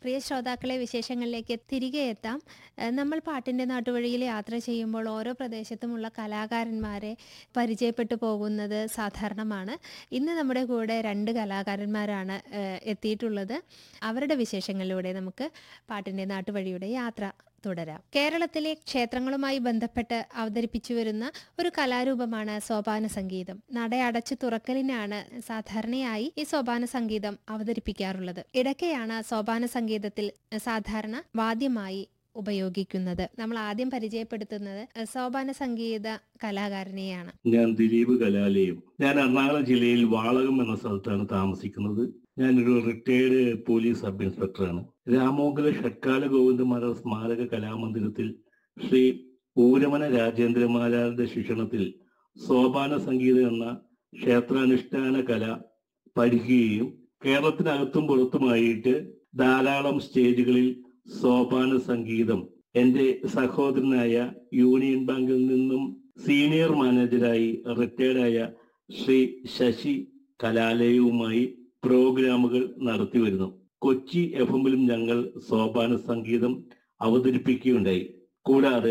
പ്രിയ ശ്രോതാക്കളെ വിശേഷങ്ങളിലേക്ക് തിരികെ എത്താം ഏഹ് നമ്മൾ പാട്ടിൻ്റെ നാട്ടുവഴിയിൽ യാത്ര ചെയ്യുമ്പോൾ ഓരോ പ്രദേശത്തുമുള്ള കലാകാരന്മാരെ പരിചയപ്പെട്ടു പോകുന്നത് സാധാരണമാണ് ഇന്ന് നമ്മുടെ കൂടെ രണ്ട് കലാകാരന്മാരാണ് ഏഹ് എത്തിയിട്ടുള്ളത് അവരുടെ വിശേഷങ്ങളിലൂടെ നമുക്ക് പാട്ടിൻ്റെ നാട്ടുവഴിയുടെ യാത്ര തുടരാം കേരളത്തിലെ ക്ഷേത്രങ്ങളുമായി ബന്ധപ്പെട്ട് അവതരിപ്പിച്ചു വരുന്ന ഒരു കലാരൂപമാണ് സോപാന സംഗീതം നട അടച്ചു തുറക്കലിനാണ് സാധാരണയായി ഈ സോപാന സംഗീതം അവതരിപ്പിക്കാറുള്ളത് ഇടയ്ക്കെയാണ് സോപാന സംഗീതത്തിൽ സാധാരണ വാദ്യമായി ഉപയോഗിക്കുന്നത് നമ്മൾ ആദ്യം പരിചയപ്പെടുത്തുന്നത് സോപാന സംഗീത കലാകാരനെയാണ് ഞാൻ ദിലീപ് കലാലയം ഞാൻ എറണാകുളം ജില്ലയിൽ വാളകം എന്ന സ്ഥലത്താണ് താമസിക്കുന്നത് ഞാനൊരു റിട്ടയർഡ് പോലീസ് സബ് ഇൻസ്പെക്ടറാണ് രാമോഗല ഷഡ്കാല ഗോവിന്ദമാരാർ സ്മാരക കലാമന്ദിരത്തിൽ ശ്രീ ഊരമന രാജേന്ദ്രമാരാരുടെ ശിക്ഷണത്തിൽ സോപാന സംഗീതം എന്ന ക്ഷേത്രാനുഷ്ഠാന കല പഠിക്കുകയും കേരളത്തിനകത്തും പുറത്തുമായിട്ട് ധാരാളം സ്റ്റേജുകളിൽ സോപാന സംഗീതം എന്റെ സഹോദരനായ യൂണിയൻ ബാങ്കിൽ നിന്നും സീനിയർ മാനേജരായി റിട്ടയർഡായ ശ്രീ ശശി കലാലയവുമായി പ്രോഗ്രാമുകൾ നടത്തി വരുന്നു കൊച്ചി എഫ് എമ്മിലും ഞങ്ങൾ സോപാന സംഗീതം അവതരിപ്പിക്കുകയുണ്ടായി കൂടാതെ